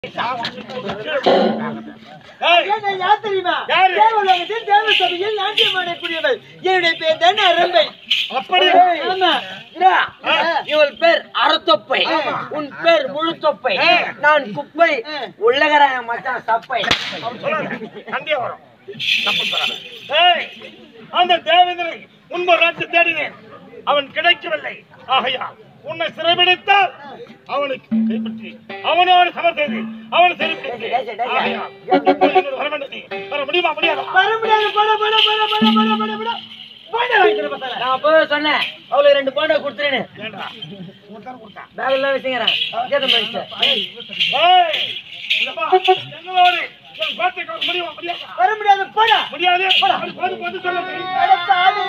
ஏய், என்னை யார் தெரியுமா யாரு? தேவலோகத்தில் தேவ சபையில் நாட்டியம் ஆடக்கூடியவள் என்னுடைய பேர் தான் அரம்பை அப்படி ஆமா இரா, இவள் பேர் அறத்தொப்பை உன் பேர் முழு தொப்பை நான் குப்பை உள்ளகராய மச்சான் சப்பை சொல்லாத. சண்டே வரும் தப்பு சொல்லாத. ஏய், அந்த தேவேந்திரனை முன்பு ராத்து தேடினேன் அவன் கிடைக்கவில்லை ஆகையா உன்னை சிறைபிடித்தால் அவனுக்கு கைப்பற்றி அவனோடு சமர்த்தது அவன் சிறைப்பிடித்து டேய், டேய், டேய். ஆகையால் இப்பொழுது இங்கே வர வேண்டும் நீ. வர முடியுமா முடியாதா வர முடியாது போட போட போட போட போட போட போட போட வாங்கிக்கிற பத்தால நான் அப்பவே சொன்னேன் அவளுக்கு ரெண்டு பாண்டை கொடுத்துருன்னு ஏண்டா உனக்கு கொடுத்தா பேக்ல வச்சுக்கிறேன் கேட்க மனுஷன் ஏய், இங்க வா. எங்களோடு என் வார்த்தைக்கு வர முடியுமா முடியாதா வர முடியாது போட முடியாது அது போது போது சொல்ல அட சாமி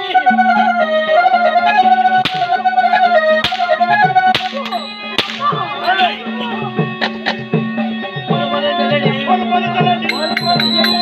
போது போது சொல்ல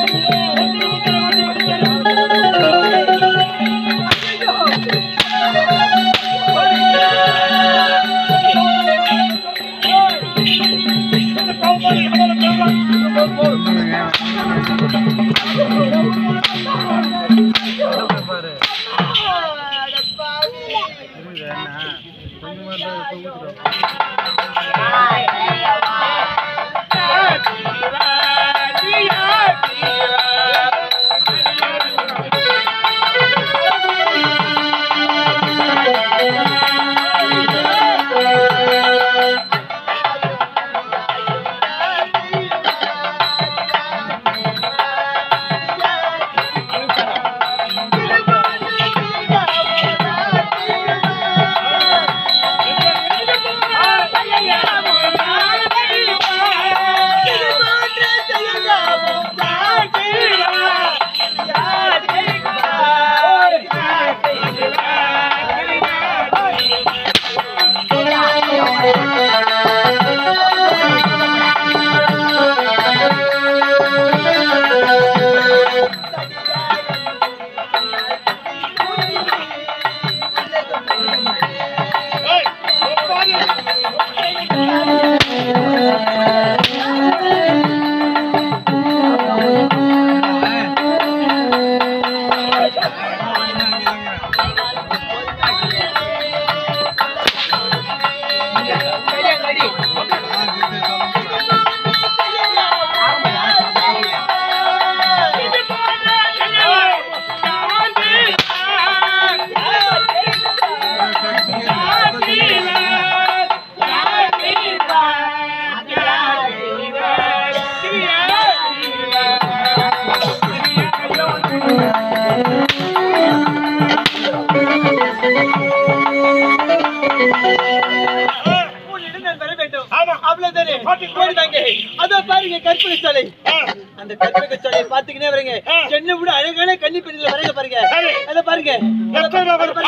உன்னிடம் நான் வர வேண்டும் ஆமா. அவ்வளவுதானே போடி வாங்க அதோ பாருங்க கற்பனை சாலை அந்த கற்பனை சாலையை பாத்துக்கினே வரீங்க ஆ. என்ன விட அழகான கன்னி பெண்கள் வரங்க பாருங்க சரி. அத பாருங்க எத்தனை ரூபா வரும்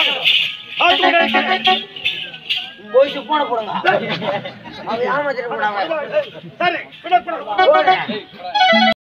பாருங்க. போய் போன போடுங்க அவன் ஏமாத்திட்டு போடாம சரி விட, விட, விட.